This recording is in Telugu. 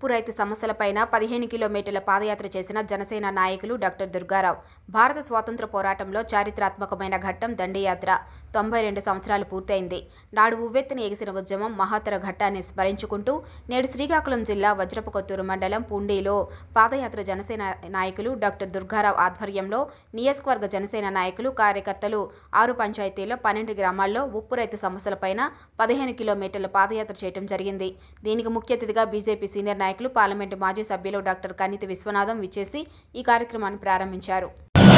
రైతు సమస్యలపైన పదిహేను కిలోమీటర్ల పాదయాత్ర చేసిన జనసేన నాయకులు డాక్టర్ దుర్గారావు భారత స్వాతంత్ర పోరాటంలో చారిత్రాత్మకమైన ఘట్టం దండియాత్ర తొంభై రెండు సంవత్సరాలు పూర్తయింది నాడు ఉవ్వెత్తున ఎగిసిన ఉద్యమం మహత్తర ఘట్టాన్ని స్మరించుకుంటూ నేడు శ్రీకాకుళం జిల్లా వజ్రపకొత్తూరు మండలం పుండిలో పాదయాత్ర జనసేన నాయకులు డాక్టర్ దుర్గారావు ఆధ్వర్యంలో నియోజకవర్గ జనసేన నాయకులు కార్యకర్తలు ఆరు పంచాయతీల్లో పన్నెండు గ్రామాల్లో ఉప్పు రైతు సమస్యలపైన పదిహేను కిలోమీటర్ల పాదయాత్ర చేయడం జరిగింది దీనికి ముఖ్య అతిథిగా బీజేపీ సీనియర్ నాయకులు పార్లమెంటు మాజీ సభ్యులు డాక్టర్ కనితి విశ్వనాథం విచ్చేసి ఈ కార్యక్రమాన్ని ప్రారంభించారు